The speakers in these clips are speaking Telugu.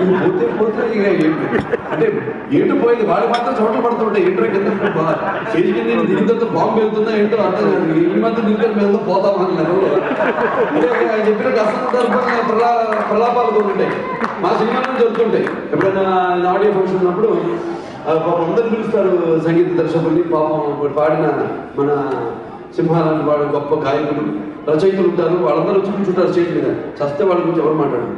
ఇక పోతే పోతే ఇక ఏంటి అంటే ఏంటో పోయింది వాడు మాత్రం చోట్ల పడుతుంటాయి ఏంటో కింద స్టేజ్ కింద నేను దిగిన తర్వాత బాంబు వెళ్తుందా ఏంటో అర్థం కాదు ఈ మాత్రం దిగుతారు మేము పోతాం అని లెవెల్లో అంటే ఆయన చెప్పిన అసలు సందర్భంగా ప్రలా ప్రలాపాలు కొన్ని ఉంటాయి మా సినిమాలో జరుగుతుంటాయి ఎప్పుడైనా ఆడియో ఫంక్షన్ ఉన్నప్పుడు ఆ, పాపం అందరు పిలుస్తారు సంగీత దర్శకుల్ని పాపం ఇప్పుడు పాడిన మన సింహాలాంటి వాడు గొప్ప గాయకులు రచయితలు ఉంటారు వాళ్ళందరూ వచ్చి కూర్చుంటారు స్టేజ్ మీద చస్తే వాళ్ళ గురించి ఎవరు మాట్లాడరు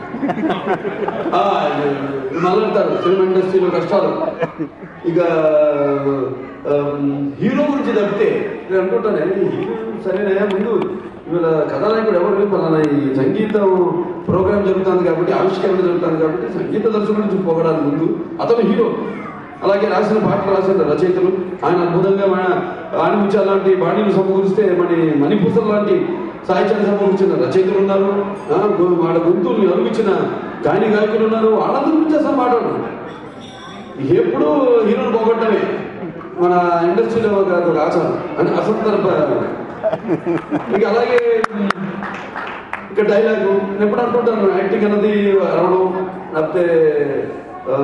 ఆ, మొదలెడతారు సినిమా ఇండస్ట్రీలో కష్టాలు ఇక ఆమ్, హీరో గురించి తప్పితే నేను అనుకుంటాను హీరో సరేనే ముందు ఇవాళ కథానాయకుడు ఎవరు పలానా ఈ సంగీతం ప్రోగ్రామ్ జరుగుతుంది కాబట్టి ఆవిష్కరణ జరుగుతుంది కాబట్టి సంగీత దర్శకుడు నుంచి పొగడాలి ముందు అతను హీరో అలాగే రాసిన పాటలు రాసిన రచయితలు ఆయన అద్భుతంగా మన ఆణిముత్యాల లాంటి బాణీలు సమకూరిస్తే మన మణిపూసల్ లాంటి సాహిత్యాన్ని సమకూర్చిన రచయితలు ఉన్నారు ఆ, గొ- వాళ్ళ గొంతుల్ని అరువించిన గాయని గాయకులు ఉన్నారు వాళ్ళందరి గురించి అసలు మాట్లాడరు ఎప్పుడు హీరోని పోగొట్టమే మన ఇండస్ట్రీలో ఒక ఒక ఆచారం అంటే అసందర్భ ఇక అలాగే ఇక డైలాగు నేను ఎప్పుడు అనుకుంటాను యాక్టింగ్ అన్నది అరవడం లేకపోతే ఆ,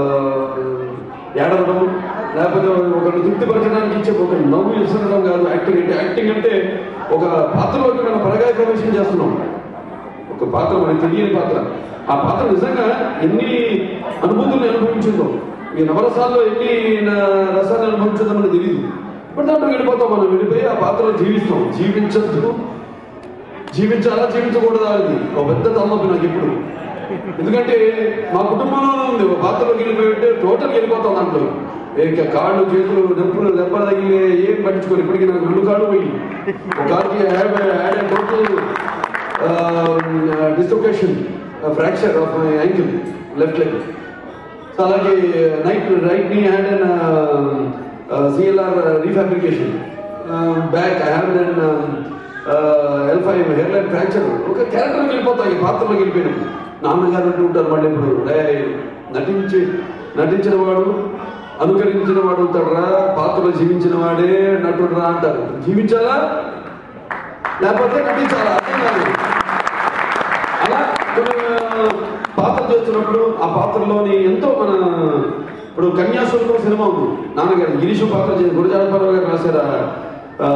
ఏడవడం లేకపోతే ఒకరిని తృప్తిపరచడానికి ఇచ్చే ఒక నవ్వు ఇస్తుండడం కాదు యాక్టింగ్ అంటే యాక్టింగ్ అంటే ఒక పాత్రలోకి మనం పరగాయ ప్రవేశం చేస్తున్నాం ఒక పాత్ర మనకి తెలియని పాత్ర ఆ పాత్ర నిజంగా ఎన్ని అనుభూతుల్ని అనుభవించిందో ఈ నవరసాల్లో ఎన్ని న- రసాన్ని అనుభవించిందో మనకు తెలియదు ఇప్పుడు దాంట్లో వెళ్ళిపోతాం మనం వెళ్ళిపోయి ఆ పాత్రలో జీవిస్తాం జీవించద్దు జీవించాలా జీవించకూడదా అది ఒక పెద్ద తలనొప్పి నాకు ఇప్పుడు ఎందుకంటే మా కుటుంబంలోనే ఉంది ఒక పాత్రలోకి వెళ్ళిపోయి ఉంటే టోటల్ వెళ్ళిపోతాం దాంట్లో ఇక కాళ్ళు చేతులు నొప్పులు దెబ్బలు తగిలి ఏం పట్టించుకోరు ఇప్పటికీ నాకు రెండు కాళ్ళు పోయి ఒక కాలుకి had total dislocation fracture of my ankle left leg so అలాగే night right knee hand and CLR refabrication back I have and L five hairline fracture ఒక క్యారెక్టర్కి వెళ్ళిపోతాయి ఈ పాత్రలోకి వెళ్ళిపోయినప్పుడు నాన్నగారు అంటూ ఉంటారు మళ్ళీ ఇప్పుడు రే నటించి నటించిన వాడు అనుకరించిన వాడు అవుతాడురా పాత్రలో జీవించిన వాడే నటుడురా అంటారు జీవించాలా లేకపోతే నటించాలా అర్థం కాదు అలా కొన్ని పాత్ర చేస్తున్నప్పుడు ఆ పాత్రలోని ఎంతో మన ఇప్పుడు కన్యాశుల్కం సినిమా ఉంది నాన్నగారు గిరీషు పాత్ర చేసి గురజాడపరావు గారు రాశారు ఆ,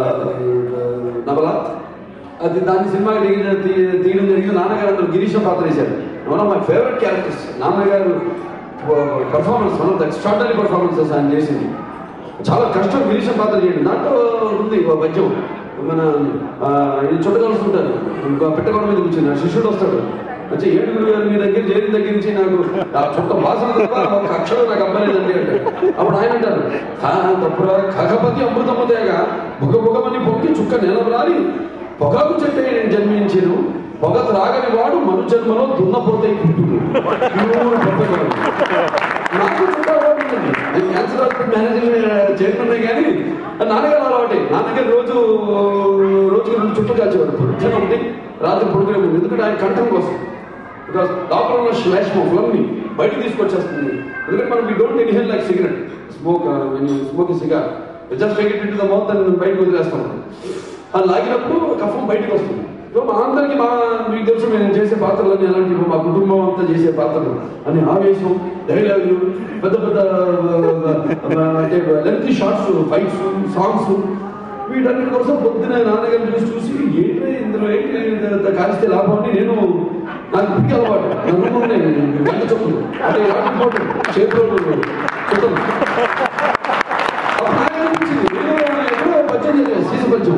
నవల అది దాని సినిమా తీయడం తీయడం జరిగింది నాన్నగారు అందరూ గిరీష పాత్ర వేశారు one of my favourite characters నాన్నగారు performance one of the extraordinary performances ఆయన చేసింది చాలా కష్టం గిరీష పాత్ర చేయండి దాంట్లో ఉంది ఒక పద్యం మన ఆ, ఇది చుట్టగలుస్తూ ఉంటారు ఇంకో పెట్టగొడ మీద కూర్చుని ఆ శిష్యుడు వస్తాడు వచ్చి ఏడుగురు గారు మీ దగ్గర చేరిన దగ్గర నుంచి నాకు ఆ చుట్ట వాసన తప్ప ఒక అక్షరం నాకు అవ్వలేదండి అంటే అప్పుడు ఆయన అంటారు "ఆ, తప్పురా ఖగపతి అమృతముదేగా బుగ బుగమని పొంగి చుక్క నిలబరాలి పొగాకు చెట్టే నేను జన్మించాను పొగ త్రాగని వాడు మను జన్మలో దున్నపోతే పుట్టుడు ప్యూర్ పొగగలడు. నాకు చుట్టా అలవాటు ఉందండి. నేను క్యాన్సర్ హాస్పిటల్ మేనేజర్ చేరుకున్నా కానీ నాన్నగారు అలవాటే నాన్నగారు రోజు రోజుకి రెండు చుట్టూ కాల్చేవాడు పొద్దున ఒకటి రాత్రి పడుకునే ముందు ఎందుకంటే ఆయన కంఠం కోసం బికాస్ లోపల ఉన్న శ్లేష్మం ఫ్లమ్ని బయట తీసుకొచ్చేస్తుంది ఎందుకంటే మనం we don't inhale like cigarette smoke smoke cigar just take it the mouth అని బయటకు వదిలేస్తాం అది లాగినప్పుడు కఫం బయటకు వస్తుంది సో మా అందరికి మా మీకు తెలుసు మేము చేసే పాత్రలన్నీ అలాంటి మా కుటుంబం అంతా చేసే పాత్రలు అని ఆవేశం డైలాగులు పెద్ద పెద్ద ఆ, అంటే లెంత్ షార్ట్స్ ఫైట్స్ సాంగ్స్ వీటన్నిటి కోసం పొద్దున నాన్నగారిని చూసి చూసి ఏంటి ఇందులో ఏంటి ఇంత కాలిస్తే లాభం అని నేను నాకు ఇప్పటికీ అలవాటు నా రూమ్ ఉన్నాయి గంట చొప్పులు అంటే వాటి పోటు చేతులు చుట్టలు అప్పుడు నాకు అనిపించింది నేను ఎప్పుడో పద్యం చదివాను సీస పద్యం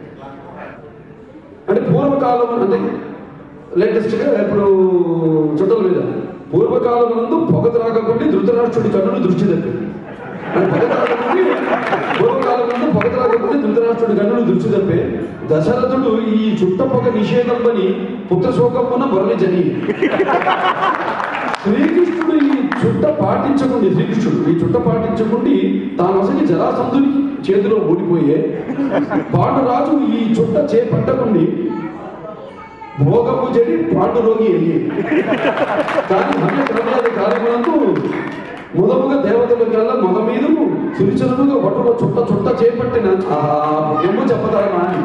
అంటే పూర్వకాలం అంటే లేటెస్ట్గా ఇప్పుడు చుట్టల మీద పూర్వకాలం నందు పొగ త్రాగకుండా ధృతరాష్ట్రుడి కన్నులు దృష్టి తప్పింది అంటే పొగ త్రాగకుండి పూర్వకాలం నందు పొగ త్రాగకుండా ధృతరాష్ట్రుడి కన్నులు దృష్టి తప్పే దశరథుడు ఈ చుట్ట పొగ నిషేధం పని పుత్ర శోకమున బొరలి జని శ్రీకృష్ణుడు ఈ చుట్ట పాటించకుండి శ్రీకృష్ణుడు ఈ చుట్ట పాటించకుండి తాను అసలు జరాసంధుని చేతిలో ఓడిపోయే పాండురాజు ఈ చుట్ట చేపట్టకుండి భోగము చెడి పాండురోగి వెళ్ళి కానీ హమ్య ద్రవ్యాది కార్యములందు మొదముగా దేవతల కల్లా మొద మీదను సురిచనుగా వటులో చుట్ట చుట్ట చేపట్టిన ఆ ఎమ్ము చెప్పతారమా అని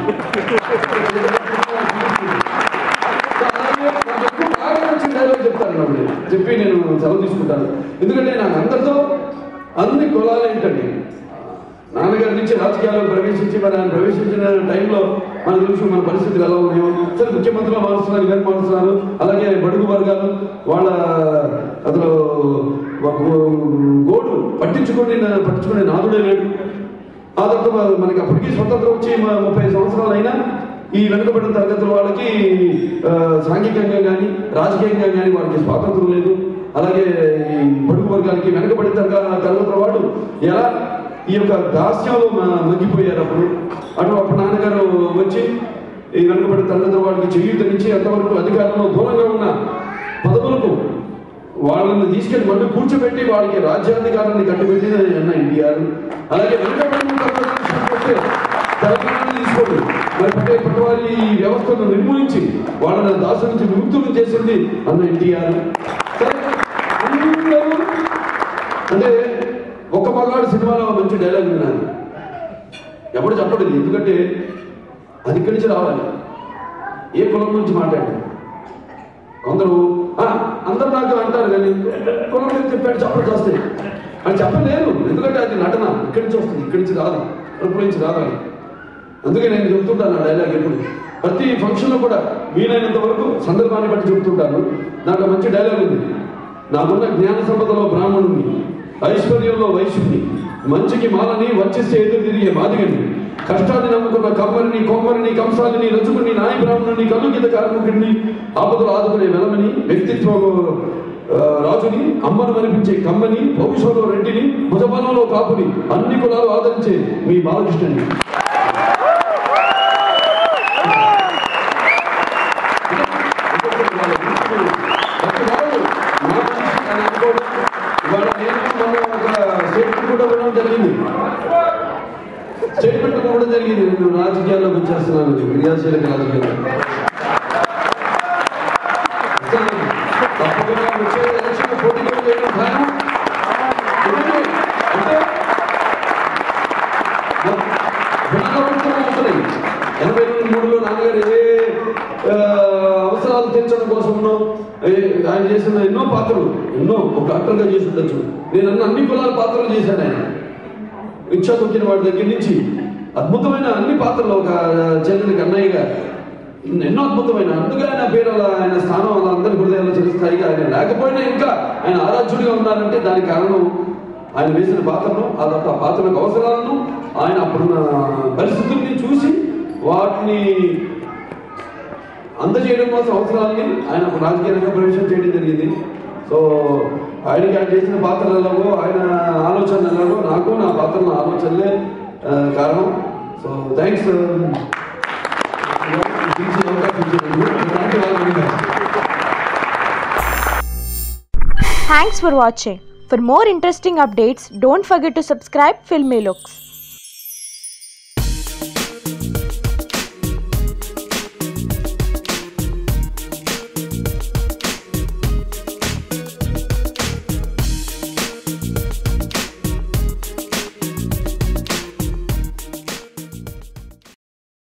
అలాగే నాకు ఎక్కువ బాగా నచ్చిన డైలాగ్ చెప్తాను నాకు చెప్పి నేను ఎందుకంటే నాకు అందరితో అన్ని కులాలు ఏంటండి నాన్నగారి నుంచి రాజకీయాల్లో ప్రవేశించి మరి ఆయన ప్రవేశించిన టైంలో మనకు తెలుసు మన పరిస్థితులు ఎలా ఉన్నాయో సరే ముఖ్యమంత్రిగా మారుస్తున్నారు గారు మారుస్తున్నారు అలాగే బడుగు వర్గాలు వాళ్ళ అసలు ఒక గోడు పట్టించుకొని పట్టించుకునే నాదుడే లేడు ఆ తర్వాత మనకి అప్పటికి స్వతంత్రం వచ్చి మ- ముప్పై సంవత్సరాలు అయినా ఈ వెనుకబడిన తరగతుల వాళ్ళకి ఆ, సాంఘికంగా కానీ రాజకీయంగా కానీ వాళ్ళకి స్వాతంత్రం లేదు అలాగే ఈ బడుగు వర్గాలకి వెనుకబడిన తరగ- తరగతుల వాళ్ళు ఎలా ఈ యొక్క దాస్యంలో మ- మగ్గిపోయారు అప్పుడు అటు అప్పుడు నాన్నగారు వచ్చి ఈ వెనుకబడిన తరగతుల వాళ్ళకి చేయూతనిచ్చి అంతవరకు అధికారంలో దూరంగా ఉన్న పదవులకు వాళ్ళని తీసుకెళ్లి మళ్ళీ కూర్చోబెట్టి వాళ్ళకి రాజ్యాధికారాన్ని కట్టుబెట్టి అన్న ఎన్టీఆర్ అలాగే వెనుకబడిన తరగతుల విషయానికి వస్తే తెలంగాణని తీసుకోండి మరి పట్టే పట్టువారి ఈ వ్యవస్థను నిర్మూలించి వాళ్ళని దాసు నుంచి విముక్తులు చేసింది అన్న ఎన్టీఆర్ సరే, అందరూ అంటే ఒక మగాడు సినిమాలో మంచి డైలాగ్ విన్నాను ఎప్పుడు చెప్పలేదు ఎందుకంటే అది ఇక్కడి నుంచి రావాలి ఏ కులం నుంచి మాట్లాడారు కొందరు "ఆ, అందరు నాకు అంటారు కానీ కులం మీద చెప్పాడు చెప్పడం చేస్తే అది చెప్పలేరు ఎందుకంటే అది నటన ఇక్కడి నుంచి వస్తుంది ఇక్కడి నుంచి రాదు కడుపు నుంచి రాదు అది అందుకే నేను చెప్తుంటాను ఆ డైలాగ్ ఎప్పుడు ప్రతి ఫంక్షన్లో కూడా వీలైనంత వరకు సందర్భాన్ని బట్టి చెప్తుంటాను నాకు మంచి డైలాగ్ ఉంది నాకున్న జ్ఞాన సంపదలో బ్రాహ్మణుని ఐశ్వర్యంలో వైశ్యుని మంచికి మాలని వచ్చేస్తే ఎదురు తిరిగే మాదిగని కష్టాన్ని నమ్ముకున్న కమ్మరిని కొమ్మరిని కంసాలిని రచుకుని నాయ బ్రాహ్మణుని కలుగిత కార్మికుడిని ఆపదలు ఆదుకునే వెలమని వ్యక్తిత్వం ఆ, రాజుని అమ్మను అనిపించే కమ్మని వంశంలో రెడ్డిని భుజబలంలో కాపుని అన్ని కులాలు ఆదరించే మీ బాలకృష్ణని స్టేట్మెంట్ కూడా ఇవ్వడం జరిగింది స్టేట్మెంట్ కూడా జరిగింది నేను రాజకీయాల్లోకి వచ్చేస్తున్నాను క్రియాశీలక రాజకీయాలు తప్పకుండా వచ్చే ఎలక్షన్ పోటీలో చేయడం ఖాయం ఎందుకంటే అంటే పునరావృతం అవుతున్నాయి ఎనభై రెండు మూడులో నాన్నగారు ఏ ఆ, అవసరాలు తీర్చడం కోసమనో ఏ- ఆయన చేసిన ఎన్నో పాత్రలు ఎన్నో ఒక డాక్టర్గా చేసి ఉండొచ్చు నేను అన్న అన్ని కులాల పాత్రలు చేశాను ఆయన రిక్షా తొక్కిన వాడి దగ్గర నుంచి అద్భుతమైన అన్ని పాత్రలు ఒక చెల్లెలి కన్నయ్యగా ఎన్నో అద్భుతమైన అందుకే ఆయన పేరు అలా ఆయన స్థానం అలా అందరి హృదయాల్లో చిరస్థాయిగా ఆయన లేకపోయినా ఇంకా ఆయన ఆరాధ్యుడిగా ఉన్నారంటే దానికి కారణం ఆయన వేసిన పాత్రను ఆ తర్వాత ఆ పాత్రకు అవసరాలను ఆయన అప్పుడున్న పరిస్థితుల్ని చూసి వాటిని అందజేయడం కోసం అవసరాలని ఆయన అప్పుడు రాజకీయ రంగ ప్రవేశం చేయడం జరిగింది సో ఆయనకి ఆయన చేసిన పాత్రలలో ఆయన ఆలోచన ఎలాగో నాకు నా పాత్ర నా ఆలోచనలే ఆ, కారణం so thanks Thanks for watching. For more interesting updates, don't forget to subscribe Filmy Looks.